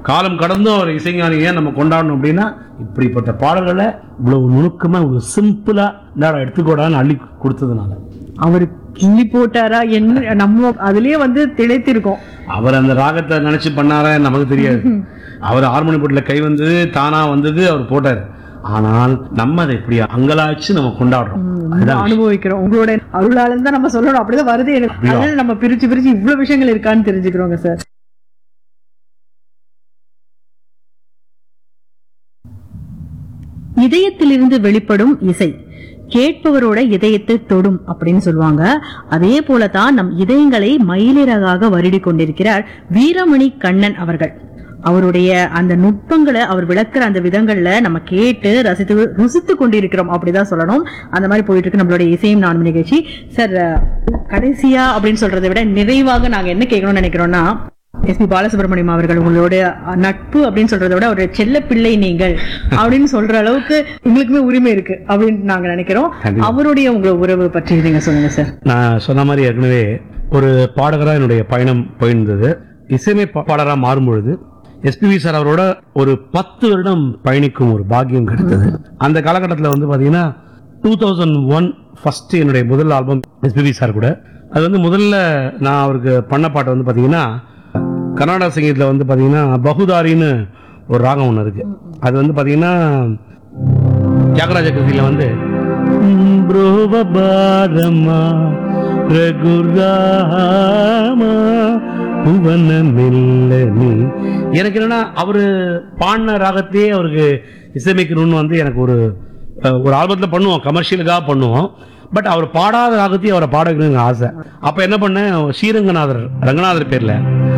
காலம் கடந்தும் அவர் இசைஞானி ஏன் நம்ம கொண்டாடணும் அப்படின்னா இப்படிப்பட்ட பாடல்களை இவ்வளவு நுணுக்கமா இவ்வளவு சிம்பிளா இந்தாடா எடுத்துக்கோடான்னு அள்ளி கொடுத்ததுனால அவர் கிள்ளி போட்டாரா என்ன நம்ம அதுலயே வந்து திளைத்திருக்கோம் அவர் அந்த ராகத்தை நினைச்சு பண்ணாரா நமக்கு தெரியாது அவர் ஹார்மோனி போட்டில் கை வந்தது தானா வந்தது அவர் போட்டாரு ஆனால் நம்ம அதை இப்படி அங்கலாச்சு நம்ம கொண்டாடுறோம் அதுதான் அனுபவிக்கிறோம் உங்களோட அருளாளன் தான் நம்ம சொல்லணும் அப்படிதான் வருது எனக்கு அப்படியா? அதனால நம்ம பிரிச்சு பிரிச்சு இவ்வளவு விஷயங்கள் இருக்கான்னு தெரிஞ்சுக்கிறோங்க சார் இதயத்திலிருந்து வெளிப்படும் இசை கேட்பவரோட இதயத்தை தொடும் அப்படின்னு சொல்லுவாங்க அதே போலதான் நம் இதயங்களை மயிலிறகாக வருடி கொண்டிருக்கிறார் வீரமணி கண்ணன் அவர்கள் அவருடைய அந்த நுட்பங்களை அவர் விளக்குற அந்த விதங்கள்ல நம்ம கேட்டு ரசித்து ருசித்து கொண்டிருக்கிறோம் அப்படிதான் சொல்லணும் அந்த மாதிரி போயிட்டு இருக்கு நம்மளுடைய இசையும் நானும் நிகழ்ச்சி சார் கடைசியா அப்படின்னு சொல்றதை விட நிறைவாக நாங்க என்ன கேட்கணும்னு நினைக்கிறோம்னா எஸ்பி பாலசுப்ரமணியம் அவர்கள் உங்களோட நட்பு அப்படின்னு சொல்றதை விட ஒரு செல்ல பிள்ளை நீங்கள் அப்படின்னு சொல்ற அளவுக்கு உங்களுக்குமே உரிமை இருக்கு அப்படின்னு நாங்க நினைக்கிறோம் கண்டிப்பா. அவருடைய உங்க உறவு பற்றி நீங்க சொல்லுங்க சார் நான் சொன்ன மாதிரி ஏற்கனவே ஒரு பாடகரா என்னுடைய பயணம் போயிருந்தது இசைமை பா- பாடகரா மாறும் பொழுது எஸ்பிவி சார் அவரோட ஒரு பத்து வருடம் பயணிக்கும் ஒரு பாக்கியம் கிடைத்தது அந்த காலகட்டத்தில் வந்து பாத்தீங்கன்னா டூ தௌசண்ட் ஒன் ஃபர்ஸ்ட் என்னுடைய முதல் ஆல்பம் எஸ்பிவி சார் கூட அது வந்து முதல்ல நான் அவருக்கு பண்ண பாட்டு வந்து பாத்தீங்கன்னா கர்நாடக சங்கீதத்தில் வந்து பாத்தீங்கன்னா பகுதாரின்னு ஒரு ராகம் ஒன்று இருக்கு அது வந்து பாத்தீங்கன்னா தியாகராஜ கிருதியில வந்து புரோபபாரமா ரகுராமா புவன மெல்லனி எனக்கு என்னன்னா அவரு பாடின ராகத்தையே அவருக்கு இசையமைக்கணும்னு வந்து எனக்கு ஒரு அஹ், ஒரு ஆல்பத்துல பண்ணுவோம் கமர்ஷியலுக்காக பண்ணுவோம் பட் அவர் பாடாத ராகத்தையும் அவரை பாட வைக்கணும்னு ஆசை அப்ப என்ன பண்ணேன் ஸ்ரீரங்கநாதர் ரங்கநாதர் பேர்ல